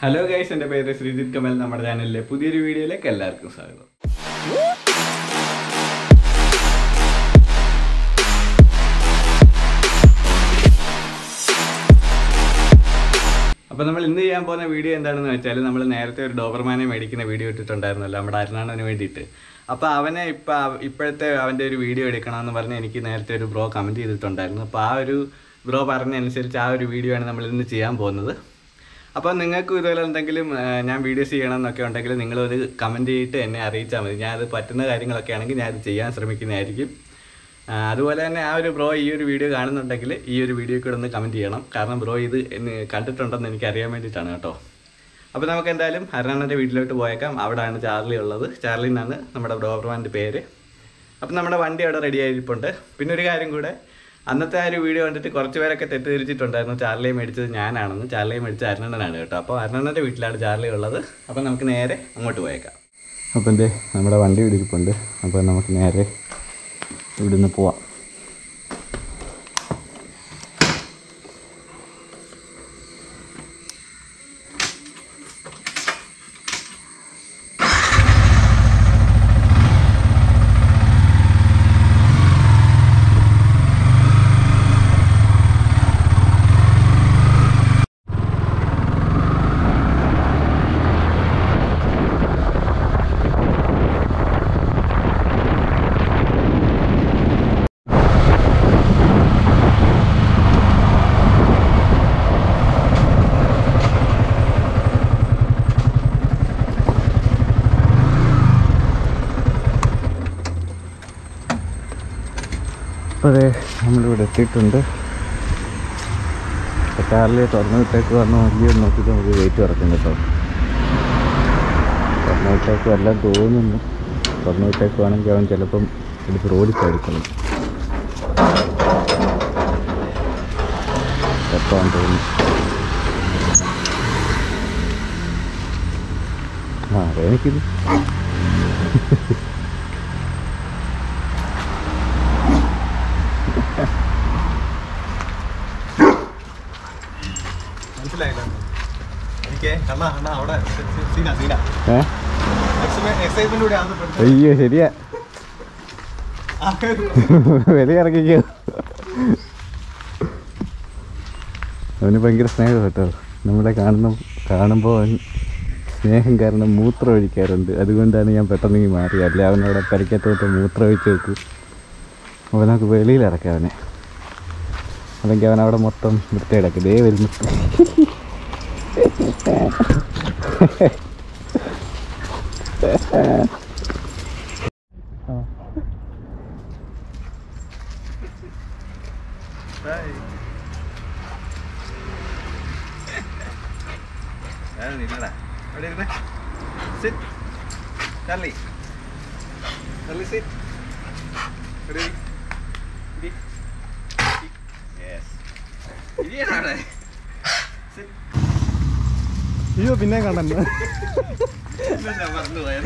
Hello guys എൻ്റെ പേര് ശ്രീജിത്ത് കമൽ നമ്മുടെ ചാനലിലെ പുതിയൊരു വീഡിയോയിലേക്ക് എല്ലാവർക്കും സ്വാഗതം അപ്പോൾ നമ്മൾ ഇന്ന് ചെയ്യാൻ പോകുന്ന വീഡിയോ എന്താണെന്ന് വെച്ചാൽ നമ്മൾ നേരത്തെ ഒരു ഡോബർമാനെ മേടിക്കുന്ന വീഡിയോ ഇട്ടിട്ടുണ്ടായിരുന്നല്ലോ നമ്മുടെ അരുണാണന് വേണ്ടിയിട്ട് അപ്പോൾ അവനെ ഇപ്പം ഇപ്പോഴത്തെ അവൻ്റെ ഒരു വീഡിയോ എടുക്കണമെന്ന് പറഞ്ഞ് എനിക്ക് നേരത്തെ ഒരു ബ്രോ കമൻറ്റ് ചെയ്തിട്ടുണ്ടായിരുന്നു അപ്പോൾ ആ ഒരു ബ്രോ പറഞ്ഞനുസരിച്ച് ആ ഒരു വീഡിയോ ആണ് നമ്മൾ ഇന്ന് ചെയ്യാൻ പോകുന്നത് അപ്പോൾ നിങ്ങൾക്കും ഇതുപോലെ എന്തെങ്കിലും ആ, ഞാൻ വീഡിയോസ് ചെയ്യണം എന്നൊക്കെ ഉണ്ടെങ്കിൽ നിങ്ങളൊരു കമൻറ്റ് ചെയ്തിട്ട് എന്നെ അറിയിച്ചാൽ മതി ഞാൻ അത് പറ്റുന്ന കാര്യങ്ങളൊക്കെ ആണെങ്കിൽ ഞാൻ അത് ചെയ്യാൻ ശ്രമിക്കുന്നതായിരിക്കും ആ, അതുപോലെ തന്നെ ആ ഒരു ബ്രോ ഈ ഒരു വീഡിയോ കാണുന്നുണ്ടെങ്കിൽ ഈ ഒരു വീഡിയോ കൂടെ ഒന്ന് കമൻറ്റ് ചെയ്യണം കാരണം ബ്രോ ഇത് എന്നെ കണ്ടിട്ടുണ്ടെന്ന് എനിക്ക് അറിയാൻ വേണ്ടിയിട്ടാണ് കേട്ടോ അപ്പോൾ നമുക്ക് എന്തായാലും ഹരണൻ്റെ വീട്ടിലോട്ട് പോയേക്കാം അവിടെയാണ് ചാർലി ഉള്ളത് ചാർലി എന്നാണ് നമ്മുടെ ഡോബർമാൻ്റെ പേര് അപ്പം നമ്മുടെ വണ്ടി അവിടെ റെഡി ആയിരിപ്പുണ്ട് പിന്നെ ഒരു കാര്യം കൂടെ അന്നത്തെ ആ ഒരു വീഡിയോ കണ്ടിട്ട് കുറച്ച് പേരൊക്കെ തെറ്റിദ്ധരിച്ചിട്ടുണ്ടായിരുന്നു ചാർലിയെ മേടിച്ചത് ഞാനാണെന്ന് ചാർലിയെ മേടിച്ചത് അരുണനാണ് കേട്ടോ അപ്പോൾ അരുണൻ്റെ വീട്ടിലാണ് ചാർലി ഉള്ളത് അപ്പോൾ നമുക്ക് നേരെ അങ്ങോട്ട് പോയേക്കാം അപ്പോൾ എന്തേ നമ്മുടെ വണ്ടി ഇടിരിപ്പുണ്ട് അപ്പോൾ നമുക്ക് നേരെ ഇവിടുന്ന് പോവാം അപ്പോൾ അതെ നമ്മളിവിടെ എത്തിയിട്ടുണ്ട് അപ്പോൾ ചാർലിയെ തുറന്നു വിട്ടേക്ക് വന്നു വലിയ നോക്കിയിട്ട് നമുക്ക് വെയിറ്റ് തുറക്കും കേട്ടോ തുറന്നു വിട്ടേക്ക് എല്ലാം തോന്നുന്നു തുറന്നു വിട്ടേക്കുവാണെങ്കിൽ അവൻ ചിലപ്പം എടുത്ത് റോഡിൽ ചാടിക്കണം എപ്പോൾ തോന്നുന്നു ആ അതെ എനിക്കിത് മനസ്സിലായില്ല എനിക്ക് അണ്ണാ അണ്ണാ അവിടെ സീന സീന ഏ എക്സൈറ്റ്മെന്റ് കൂടെ ആണ് അയ്യോ ശരിയാ വില ഇറക്കിക്കോ അവന് ഭയങ്കര സ്നേഹം കേട്ടോ നമ്മളെ കാണുന്ന കാണുമ്പോൾ അവൻ സ്നേഹം കാരണം മൂത്രം ഒഴിക്കാറുണ്ട് അതുകൊണ്ടാണ് ഞാൻ പെട്ടെന്ന് ഈ മാറി അല്ലെ അവനവിടെ പരിക്കത്തോട്ട് മൂത്രം ഒഴിച്ച് വെക്കും അപ്പോൾ നമുക്ക് വെളിയിൽ ഇറക്കാം അവനെ അല്ലെങ്കിൽ അവൻ അവിടെ മൊത്തം വൃത്തിയിടക്കും ദേ വരുന്നു ഇല്ലടാ അവിടെ ഇരുന്നേ സിറ്റ് ചാർലി ചാർലി സിറ്റ് ഇവിടെ ഇരി. ഇരി. Yes. ഇരിയെടാ അവിടെ. Sit. അയ്യോ പിന്നെ കണ്ടു ഇതെന്താ മറന്നുപോയത്?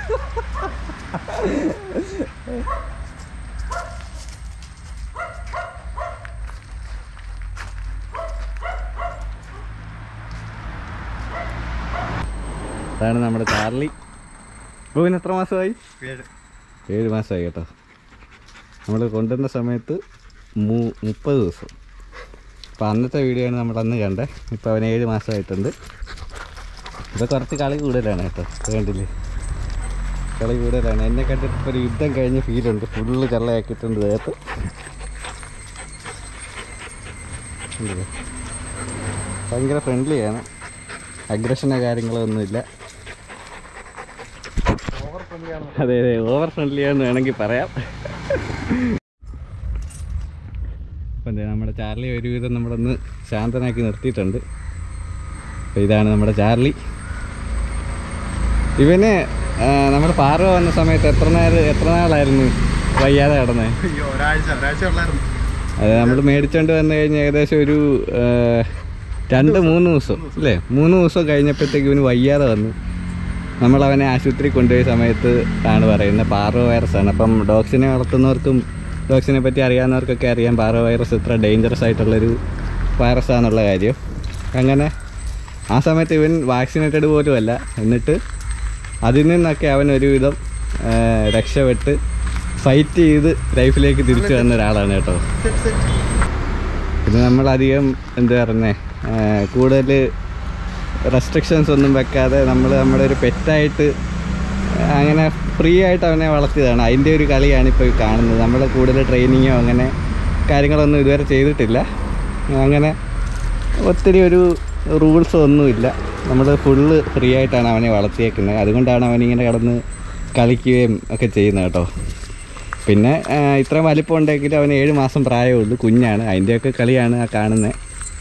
അതാണ് നമ്മുടെ ചാർലി ബുവിന് എത്ര മാസമായി ഏഴ്. ഏഴ് മാസമായി കേട്ടോ നമ്മൾ കൊണ്ടുവന്ന സമയത്ത് മൂ മുപ്പത് ദിവസം അപ്പോൾ അന്നത്തെ വീഡിയോ ആണ് നമ്മൾ അന്ന് കണ്ടത് ഇപ്പോൾ അവൻ ഏഴ് മാസമായിട്ടുണ്ട് ഇപ്പോൾ കുറച്ച് കളി കൂടുതലാണ് കേട്ടോ വേണ്ടില്ലേ കളി കൂടുതലാണ് എന്നെ കണ്ടിട്ട് ഇപ്പോൾ ഒരു യുദ്ധം കഴിഞ്ഞ ഫീലുണ്ട് ഫുള്ള് ചള്ളയാക്കിയിട്ടുണ്ട് ദേഹത്ത് കണ്ടില്ലേ? ഭയങ്കര ഫ്രണ്ട്ലിയാണ് അഗ്രഷനോ കാര്യങ്ങളോ ഒന്നുമില്ല അതെ അതെ ഓവർ ഫ്രണ്ട്ലി ആണെന്ന് വേണമെങ്കിൽ പറയാം അപ്പം എന്താ നമ്മുടെ ചാർലി ഒരുവിധം നമ്മളൊന്ന് ശാന്തനാക്കി നിർത്തിയിട്ടുണ്ട് അപ്പോൾ ഇതാണ് നമ്മുടെ ചാർലി ഇവന് ആ, നമ്മുടെ പാർവ വന്ന സമയത്ത് എത്ര നേരം എത്ര നാളായിരുന്നു വയ്യാതെ കിടന്നേ അയ്യോ ഒരാഴ്ച ഒരാഴ്ച ഉള്ളായിരുന്നു അത് നമ്മൾ മേടിച്ചോണ്ട് വന്നു കഴിഞ്ഞ് ഏകദേശം ഒരു ആ, രണ്ട് മൂന്ന് ദിവസം അല്ലേ മൂന്ന് ദിവസം കഴിഞ്ഞപ്പോഴത്തേക്ക് ഇവന് വയ്യാതെ വന്നു നമ്മൾ അവനെ ആശുപത്രി കൊണ്ടുപോയ സമയത്ത് ആണ് പറയുന്നത് പാർവ വൈറസ് ആണ് അപ്പം ഡോഗ്സിനെ വളർത്തുന്നവർക്കും ഡോഗ്സിനെ പറ്റി അറിയാവുന്നവർക്കൊക്കെ അറിയാം പാർവ വൈറസ് ഇത്ര ഡേഞ്ചറസ് ആയിട്ടുള്ളൊരു വൈറസ് ആണെന്നുള്ള കാര്യം അങ്ങനെ ആ സമയത്ത് ഇവൻ വാക്സിനേറ്റഡ് പോലും അല്ല എന്നിട്ട് അതിൽ നിന്നൊക്കെ അവൻ ഒരുവിധം ആ, രക്ഷപ്പെട്ട് ഫൈറ്റ് ചെയ്ത് ലൈഫിലേക്ക് തിരിച്ചു വന്ന ഒരാളാണ് കേട്ടോ പിന്നെ നമ്മളധികം എന്താ പറയുന്നേ കൂടുതൽ റെസ്ട്രിക്ഷൻസ് ഒന്നും വെക്കാതെ നമ്മൾ നമ്മുടെ ഒരു പെറ്റായിട്ട് അങ്ങനെ ഫ്രീ ആയിട്ട് അവനെ വളർത്തിയതാണ് അതിൻ്റെ ഒരു കളിയാണ് ഇപ്പോൾ കാണുന്നത് നമ്മൾ കൂടുതൽ ട്രെയിനിങ്ങോ അങ്ങനെ കാര്യങ്ങളൊന്നും ഇതുവരെ ചെയ്തിട്ടില്ല അങ്ങനെ ഒത്തിരി ഒരു റൂൾസോ ഒന്നുമില്ല നമ്മൾ ഫുള്ള് ഫ്രീ ആയിട്ടാണ് അവനെ വളർത്തിയേക്കുന്നത് അതുകൊണ്ടാണ് അവനിങ്ങനെ കിടന്ന് കളിക്കുകയും ഒക്കെ ചെയ്യുന്നത് കേട്ടോ പിന്നെ ആ, ഇത്രയും വലിപ്പം ഉണ്ടെങ്കിലും അവന് ഏഴ് മാസം പ്രായമേ ഉള്ളൂ കുഞ്ഞാണ് അതിൻ്റെയൊക്കെ കളിയാണ് ആ കാണുന്നത്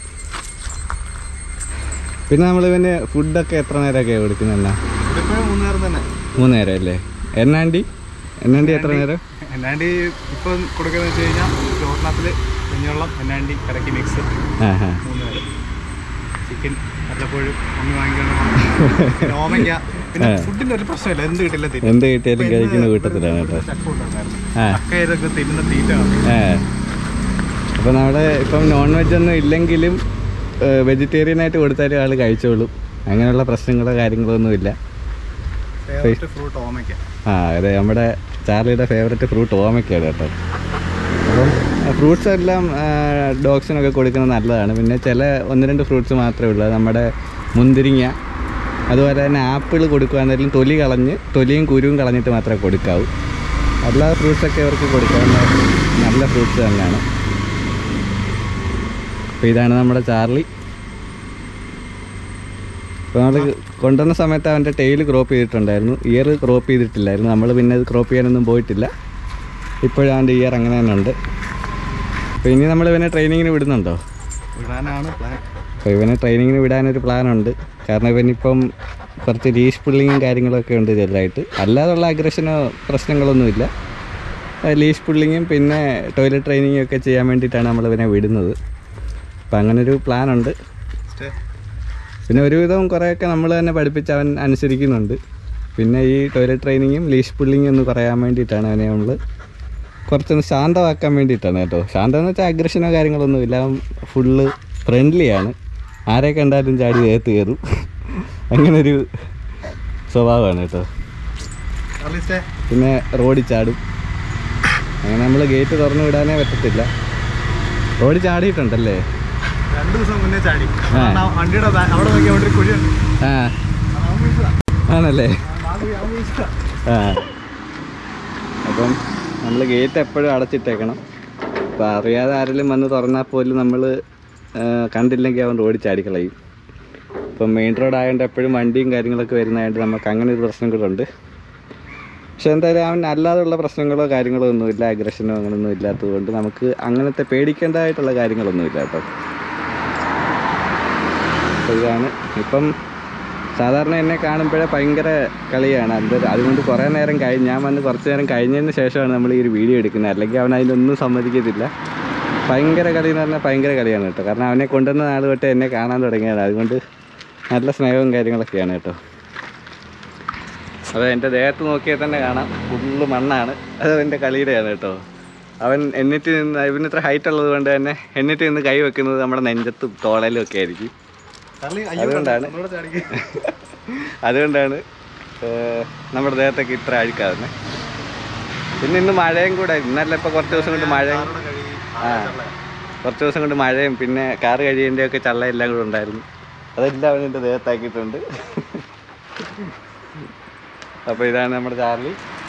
പിന്നെ നമ്മളിവന് ഫുഡൊക്കെ എത്ര നേരമൊക്കെ കൊടുക്കുന്നത് എന്നാ ഇപ്പോഴും മൂന്ന് നേരം തന്നെ മൂന്ന് നേരം അല്ലേ എന്നാണ്ടി എന്നാണ്ടി എത്ര നേരം എന്നാണ്ട് ഇപ്പം കൊടുക്കുന്നത് വെച്ച് കഴിഞ്ഞാൽ ചോറിനകത്തിൽ കുഞ്ഞുവെള്ളം എന്നാണ്ടി കറക്കി മിക്സ് ആ ഹാ മൂന്ന് നേരം ചിക്കൻ വല്ലപ്പോഴും അമ്മ വാങ്ങിക്കണം പിന്നെ ഓമയ്ക്ക പിന്നെ ആ. ഫുഡിന്റെ ഒരു പ്രശ്നമില്ല എന്ത് കിട്ടില്ല തിന്നും. എന്ത് കിട്ടിയാലും ഇപ്പൊ ഇന്ന് കഴിക്കുന്ന കൂട്ടത്തിലാണ് കേട്ടോ ചക്ക ഉണ്ടായിരുന്നു. ആ ചക്കയിലൊക്കെ തിന്നുന്ന തീറ്റയാണ് ഏ അപ്പോൾ നമ്മുടെ ഇപ്പം നോൺ വെജ് ഒന്നും ഇല്ലെങ്കിലും വെജിറ്റേറിയൻ ആയിട്ട് കൊടുത്താലും ആൾ കഴിച്ചോളും അങ്ങനെയുള്ള പ്രശ്നങ്ങളോ കാര്യങ്ങളോ ഒന്നുമില്ല ഫേവറേറ്റ് ഫ്രൂട്ട് ഓമയ്ക്ക ആ അതെ നമ്മുടെ ചാർലിയുടെ ഫേവററ്റ് ഫ്രൂട്ട് ഓമയ്ക്കാണ് കേട്ടോ അപ്പം ഫ്രൂട്ട്സ് എല്ലാം ഡോഗ്സിനൊക്കെ കൊടുക്കുന്നത് നല്ലതാണ് പിന്നെ ചില ഒന്ന് രണ്ട് ഫ്രൂട്ട്സ് മാത്രമേ ഉള്ളൂ അത് നമ്മുടെ മുന്തിരിങ്ങ അതുപോലെ തന്നെ ആപ്പിൾ കൊടുക്കുകയാണെങ്കിലും തൊലി കളഞ്ഞ് തൊലിയും കുരുവും കളഞ്ഞിട്ട് മാത്രമേ കൊടുക്കാവൂ എല്ലാ ഫ്രൂട്ട്സൊക്കെ അവർക്ക് കൊടുക്കാവുന്ന നല്ല ഫ്രൂട്ട്സ് തന്നെയാണ് അപ്പോൾ ഇതാണ് നമ്മുടെ ചാർലി അപ്പോൾ നമ്മൾ കൊണ്ടുവന്ന സമയത്ത് അവൻ്റെ ടെയിൽ ക്രോപ്പ് ചെയ്തിട്ടുണ്ടായിരുന്നു ഇയർ ക്രോപ്പ് ചെയ്തിട്ടില്ലായിരുന്നു നമ്മൾ പിന്നെ അത് ക്രോപ്പ് ചെയ്യാനൊന്നും പോയിട്ടില്ല ഇപ്പോഴും അവൻ്റെ ഇയർ അങ്ങനെ തന്നെ ഉണ്ട് അപ്പോൾ ഇനി നമ്മൾ ഇവനെ ട്രെയിനിങ്ങിന് വിടുന്നുണ്ടോ വിടാനാണ് പ്ലാൻ അപ്പോൾ ഇവനെ ട്രെയിനിങ്ങിന് വിടാനൊരു പ്ലാനുണ്ട് കാരണം ഇവനിപ്പം കുറച്ച് ലീഷ് പുള്ളിങ്ങും കാര്യങ്ങളൊക്കെ ഉണ്ട് ചെറുതായിട്ട് അല്ലാതുള്ള അഗ്രഷനോ പ്രശ്നങ്ങളൊന്നുമില്ല ലീഷ് പുള്ളിങ്ങും പിന്നെ ടോയ്ലറ്റ് ട്രെയിനിങ്ങും ഒക്കെ ചെയ്യാൻ വേണ്ടിയിട്ടാണ് നമ്മൾ ഇവനെ വിടുന്നത് അപ്പം അങ്ങനൊരു പ്ലാനുണ്ട് പിന്നെ ഒരുവിധം കുറേയൊക്കെ നമ്മൾ തന്നെ പഠിപ്പിച്ച് അവൻ അനുസരിക്കുന്നുണ്ട് പിന്നെ ഈ ടോയ്ലറ്റ് ട്രെയിനിങ്ങും ലീഷ് പുള്ളിങ്ങും ഒന്ന് പറയാൻ വേണ്ടിയിട്ടാണ് അവനെ നമ്മൾ കുറച്ചൊന്ന് ശാന്തമാക്കാൻ വേണ്ടിയിട്ടാണ് കേട്ടോ ശാന്തം എന്ന് വെച്ചാൽ അഗ്രഷനോ കാര്യങ്ങളൊന്നുമില്ല അവൻ ഫുള്ള് ഫ്രണ്ട്ലിയാണ് ആരെ കണ്ടാലും ചാടി ദേഹത്ത് കയറും അങ്ങനൊരു സ്വഭാവമാണ് കേട്ടോ അർലിസ്റ്റേ പിന്നെ റോഡിൽ ചാടും അങ്ങനെ നമ്മൾ ഗേറ്റ് തുറന്നു വിടാനേ പറ്റത്തില്ല റോഡിൽ ചാടിയിട്ടുണ്ടല്ലേ രണ്ടു ദിവസം മുന്നേ ചാടി ആ. കാരണം ആ വണ്ടിയുടെ ബാ- അവിടെ നോക്കി അവിടെ ഒരു കുഴിയുണ്ട് ആ അവൻ വീഴ്ചതാ. ആണല്ലേ ആ കുഴി അവൻ വീഴ്ചതാ. ആ അപ്പം നമ്മൾ ഗേറ്റ് എപ്പോഴും അടച്ചിട്ടേക്കണം അപ്പം അറിയാതെ ആരെങ്കിലും വന്ന് തുറന്നാൽ പോലും നമ്മൾ കണ്ടില്ലെങ്കിൽ അവൻ റോഡിൽ ചാടിക്കളയും ഇപ്പം മെയിൻ റോഡ് ആയതുകൊണ്ട് എപ്പോഴും വണ്ടിയും കാര്യങ്ങളൊക്കെ വരുന്നതായതുകൊണ്ട് നമുക്ക് അങ്ങനെ ഒരു പ്രശ്നം കൂടെ ഉണ്ട് പക്ഷെ എന്തായാലും അവൻ അല്ലാതുള്ള പ്രശ്നങ്ങളോ കാര്യങ്ങളോ ഒന്നുമില്ല അഗ്രഷനോ അങ്ങനെയൊന്നും ഇല്ലാത്തത് കൊണ്ട് നമുക്ക് അങ്ങനത്തെ പേടിക്കേണ്ടതായിട്ടുള്ള കാര്യങ്ങളൊന്നുമില്ല കേട്ടോ അപ്പോൾ ഇതാണ് ഇപ്പം സാധാരണ എന്നെ കാണുമ്പോഴേ ഭയങ്കര കളിയാണ് അത് അതുകൊണ്ട് കുറേ നേരം കഴിഞ്ഞ് ഞാൻ വന്ന് കുറച്ച് നേരം കഴിഞ്ഞതിന് ശേഷമാണ് നമ്മൾ ഈ ഒരു വീഡിയോ എടുക്കുന്നത് അല്ലെങ്കിൽ അവൻ അതിനൊന്നും സമ്മതിക്കത്തില്ല ഭയങ്കര കളി എന്ന് പറഞ്ഞാൽ ഭയങ്കര കളിയാണ് കേട്ടോ കാരണം അവനെ കൊണ്ടുവന്ന നാൾ തൊട്ട് എന്നെ കാണാൻ തുടങ്ങിയതാണ് അതുകൊണ്ട് നല്ല സ്നേഹവും കാര്യങ്ങളൊക്കെയാണ് കേട്ടോ അത് എൻ്റെ ദേഹത്ത് നോക്കിയാൽ തന്നെ കാണാം ഫുള്ള് മണ്ണാണ് അത് എൻ്റെ കളിയുടെയാണ് കേട്ടോ അവൻ എന്നിട്ട് നിന്ന് ഇവന് ഇത്ര ഹൈറ്റ് ഉള്ളത് കൊണ്ട് തന്നെ എന്നിട്ട് നിന്ന് കൈ വെക്കുന്നത് നമ്മുടെ നെഞ്ചത്തും തോളയിലും ഒക്കെ ആയിരിക്കും തള്ളി അയ്യോ അതുകൊണ്ടാണ്. ഒന്നുകൂടെ ചാടി അതുകൊണ്ടാണ് ഏർ, നമ്മുടെ ദേഹത്തൊക്കെ ഇത്ര അഴുക്കാവുന്നത് പിന്നെ ഇന്ന് മഴയും കൂടെ ഇന്നല്ല ഇപ്പോൾ കുറച്ച് ദിവസം കൊണ്ട് മഴയും കാറോടെ കഴുകി ആ കുറച്ച് ദിവസം കൊണ്ട് മഴയും പിന്നെ കാറ് കഴിയേൻ്റെ ഒക്കെ ചള്ള എല്ലാം കൂടെ ഉണ്ടായിരുന്നു അതെല്ലാം അവൻ എൻ്റെ ദേഹത്താക്കിയിട്ടുണ്ട് അപ്പോൾ ഇതാണ് നമ്മുടെ ചാർലി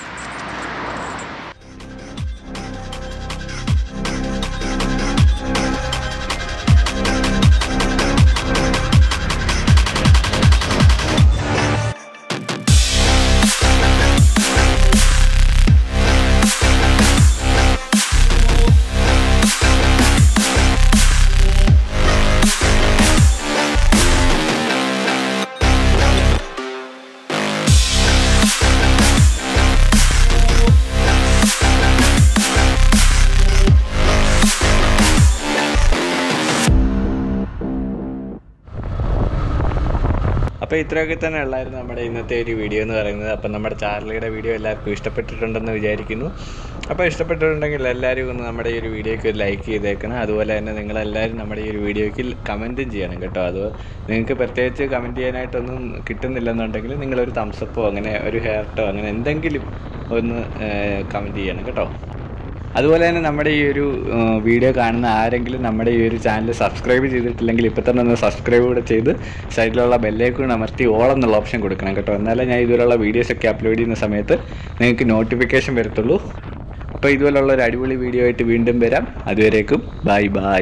അപ്പോൾ ഇത്രയൊക്കെ തന്നെ ഉള്ളായിരുന്നു നമ്മുടെ ഇന്നത്തെ ഒരു വീഡിയോ എന്ന് പറയുന്നത് അപ്പം നമ്മുടെ ചാർലിയുടെ വീഡിയോ എല്ലാവർക്കും ഇഷ്ടപ്പെട്ടിട്ടുണ്ടെന്ന് വിചാരിക്കുന്നു അപ്പോൾ ഇഷ്ടപ്പെട്ടിട്ടുണ്ടെങ്കിൽ എല്ലാവരും ഒന്ന് നമ്മുടെ ഈ ഒരു വീഡിയോയ്ക്ക് ലൈക്ക് ചെയ്തേക്കണം അതുപോലെ തന്നെ നിങ്ങളെല്ലാവരും നമ്മുടെ ഈ ഒരു വീഡിയോയ്ക്ക് കമൻറ്റും ചെയ്യണം കേട്ടോ അത് നിങ്ങൾക്ക് പ്രത്യേകിച്ച് കമൻറ്റ് ചെയ്യാനായിട്ടൊന്നും കിട്ടുന്നില്ലെന്നുണ്ടെങ്കിൽ നിങ്ങളൊരു തംസപ്പോ അങ്ങനെ ഒരു ഹെയർട്ടോ അങ്ങനെ എന്തെങ്കിലും ഒന്ന് കമൻറ്റ് ചെയ്യണം കേട്ടോ അതുപോലെ തന്നെ നമ്മുടെ ഈ ഒരു ഏഹ്, വീഡിയോ കാണുന്ന ആരെങ്കിലും നമ്മുടെ ഈ ഒരു ചാനൽ സബ്സ്ക്രൈബ് ചെയ്തിട്ടില്ലെങ്കിൽ ഇപ്പോൾ തന്നെ ഒന്ന് സബ്സ്ക്രൈബ് കൂടെ ചെയ്ത് സൈഡിലുള്ള ബെല്ലേക്കൂടെ അമർത്തി ഓൾ എന്നുള്ള ഓപ്ഷൻ കൊടുക്കണം കേട്ടോ എന്നാലേ ഞാൻ ഇതുപോലുള്ള വീഡിയോസൊക്കെ അപ്ലോഡ് ചെയ്യുന്ന സമയത്ത് നിങ്ങൾക്ക് നോട്ടിഫിക്കേഷൻ വരത്തുള്ളൂ അപ്പോൾ ഇതുപോലുള്ള ഒരു അടിപൊളി വീഡിയോ ആയിട്ട് വീണ്ടും വരാം അതുവരേക്കും ബൈ ബൈ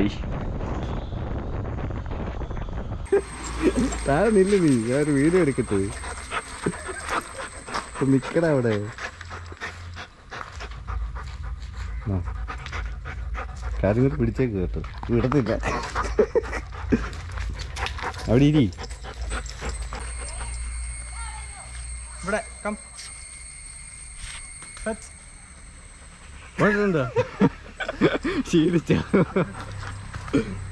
താഴെ നില്ല നീ ഞാൻ ഒരു വീഡിയോ എടുക്കട്ടെ നിക്കട അവിടെ കാര്യങ്ങൾ പിടിച്ചേക്ക് കേട്ടോ വിടത്തില്ല അവിടെ ഇരി ഇവിടെ കം ശീലിച്ച